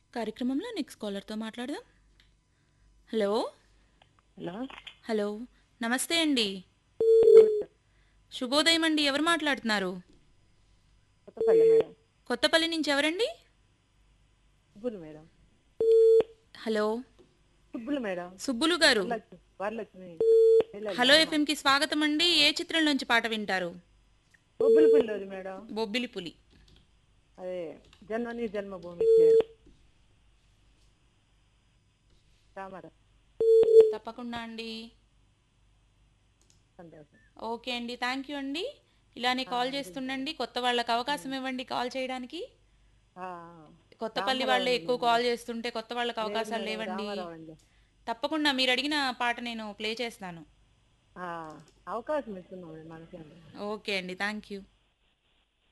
కార్యక్రమంలో నెక్స్ట్ కాలర్తో మాట్లాడదాం hello hello hello నమస్తే అండి శుభోదయం అండి ఎవరు మాట్లాడుతున్నారు కొత్తపల్లి మేడం కొత్తపల్లి నుంచి ఎవరండి Subbulu madam hello Subbulu madam Subbulu garu Varalakshmi Varalakshmi పిల్లలు. హలో ఎఫ్ఎంకి స్వాగతం అండి ఏ చిత్రం నుంచి పాట వింటారు సుబ్బులు పిల్లలు మేడం బొబ్బిలి పులి అదే జన్మని జన్మభూమి ఇచ్చారు తామర తప్పకుండా అండి సంతోషం ఓకే అండి థ్యాంక్ యూ అండి ఇలానే కాల్ చేస్తుండండి కొత్త వాళ్ళకి అవకాశం ఇవ్వండి కాల్ చేయడానికి ఆ, కొత్తపల్లి వాళ్ళే ఎక్కువ కాల్ చేస్తుంటే కొత్త వాళ్ళకి అవకాశాలు లేవండి రామారావు అండి తప్పకుండా మీరు అడిగిన పాట నేను ప్లే చేస్తాను ఆ, అవకాశం ఇస్తున్నాం మనకి ఓకే అండి థ్యాంక్ యూ